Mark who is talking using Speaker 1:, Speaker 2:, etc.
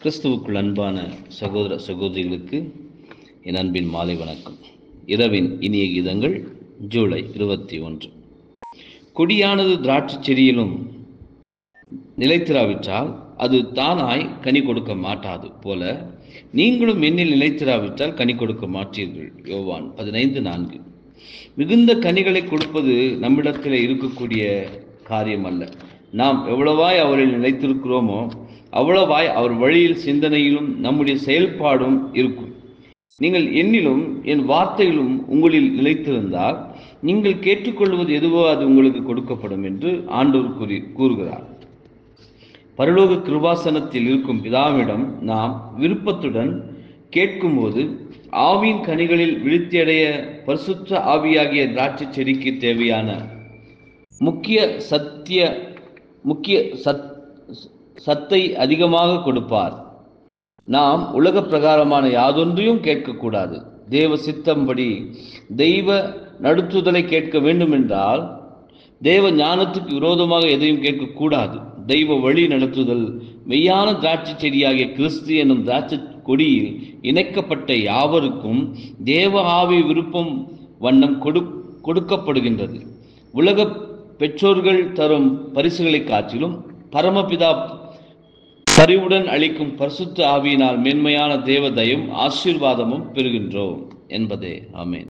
Speaker 1: கிறிஸ்துவுக்குள் அன்பான சகோதர சகோதரிகளுக்கு என் அன்பின் மாலை வணக்கம் இரவின் இனிய கீதங்கள் ஜூலை இருபத்தி ஒன்று கொடியானது திராட்சை செடியிலும் நிலைத்திராவிட்டால் அது தானாய் கனி கொடுக்க மாட்டாது போல நீங்களும் என்னில் நிலைத்திராவிட்டால் கனி கொடுக்க மாட்டீர்கள் யோவான் பதினைந்து நான்கு மிகுந்த கனிகளை கொடுப்பது நம்மிடத்தில் இருக்கக்கூடிய காரியம் அல்ல நாம் எவ்வளவாய் அவரில் நிலைத்திருக்கிறோமோ அவ்வளவாய் அவர் வழியில் சிந்தனையிலும் நம்முடைய செயல்பாடும் இருக்கும் நீங்கள் என்னிலும் என் வார்த்தையிலும் உங்களில் நிலைத்திருந்தால் நீங்கள் கேட்டுக்கொள்வது எதுவோ அது உங்களுக்கு கொடுக்கப்படும் என்று ஆண்டவர் கூறி கூறுகிறார் பரலோக கிருபாசனத்தில் இருக்கும் பிதாவிடம் நாம் விருப்பத்துடன் கேட்கும்போது ஆவியின் கனிகளில் விழுத்தியடைய பரிசுத்த ஆவியாகிய திராட்சை செடிக்கு தேவையான முக்கிய சத்திய முக்கிய சத் சத்தை அதிகமாக கொடுப்பார் நாம் உலக பிரகாரமான யாதொன்றையும் கேட்கக்கூடாது தேவ சித்தம்படி தெய்வ நடுத்துதலை கேட்க வேண்டுமென்றால் தேவ ஞானத்துக்கு விரோதமாக எதையும் கேட்கக்கூடாது தெய்வ வழி நடத்துதல் மெய்யான திராட்சை செடியாகிய கிறிஸ்து என்னும் திராட்சை கொடியில் இணைக்கப்பட்ட யாவருக்கும் தேவ ஆவி விருப்பம் வண்ணம் கொடு கொடுக்கப்படுகின்றது உலக பெற்றோர்கள் தரும் பரிசுகளை காட்டிலும் பரமபிதா பரிவுடன் அளிக்கும் பரிசுத்த ஆவியினால் மென்மையான தேவதையும் ஆசீர்வாதமும் பெறுகின்றோம் என்பதே ஆமேன்